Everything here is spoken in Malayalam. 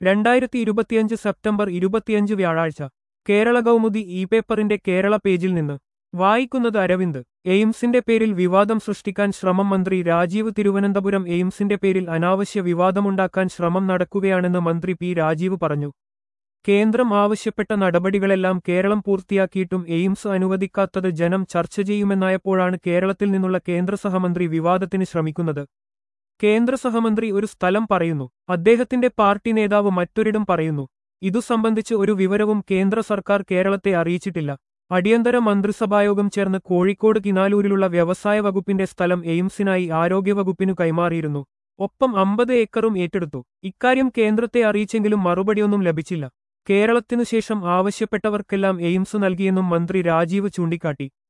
രണ്ടായിരത്തി ഇരുപത്തിയഞ്ച് സെപ്റ്റംബർ ഇരുപത്തിയഞ്ച് വ്യാഴാഴ്ച കേരള കൗമുദി ഇ പേപ്പറിന്റെ കേരള പേജിൽ നിന്ന് വായിക്കുന്നത് അരവിന്ദ് എയിംസിന്റെ പേരിൽ വിവാദം സൃഷ്ടിക്കാൻ ശ്രമം മന്ത്രി രാജീവ് തിരുവനന്തപുരം എയിംസിന്റെ പേരിൽ അനാവശ്യ വിവാദമുണ്ടാക്കാൻ ശ്രമം നടക്കുകയാണെന്ന് മന്ത്രി പി രാജീവ് പറഞ്ഞു കേന്ദ്രം ആവശ്യപ്പെട്ട നടപടികളെല്ലാം കേരളം പൂർത്തിയാക്കിയിട്ടും എയിംസ് അനുവദിക്കാത്തത് ജനം ചർച്ച ചെയ്യുമെന്നായപ്പോഴാണ് കേരളത്തിൽ നിന്നുള്ള കേന്ദ്ര സഹമന്ത്രി വിവാദത്തിന് ശ്രമിക്കുന്നത് കേന്ദ്ര സഹമന്ത്രി ഒരു സ്ഥലം പറയുന്നു അദ്ദേഹത്തിന്റെ പാർട്ടി നേതാവ് മറ്റൊരിടം പറയുന്നു ഇതു സംബന്ധിച്ച് ഒരു വിവരവും കേന്ദ്ര സർക്കാർ കേരളത്തെ അറിയിച്ചിട്ടില്ല അടിയന്തര മന്ത്രിസഭായോഗം ചേർന്ന് കോഴിക്കോട് കിനാലൂരിലുള്ള വ്യവസായ വകുപ്പിന്റെ സ്ഥലം എയിംസിനായി ആരോഗ്യവകുപ്പിനു കൈമാറിയിരുന്നു ഒപ്പം അമ്പത് ഏക്കറും ഏറ്റെടുത്തു ഇക്കാര്യം കേന്ദ്രത്തെ അറിയിച്ചെങ്കിലും മറുപടിയൊന്നും ലഭിച്ചില്ല കേരളത്തിനു ശേഷം ആവശ്യപ്പെട്ടവർക്കെല്ലാം എയിംസ് നൽകിയെന്നും മന്ത്രി രാജീവ് ചൂണ്ടിക്കാട്ടി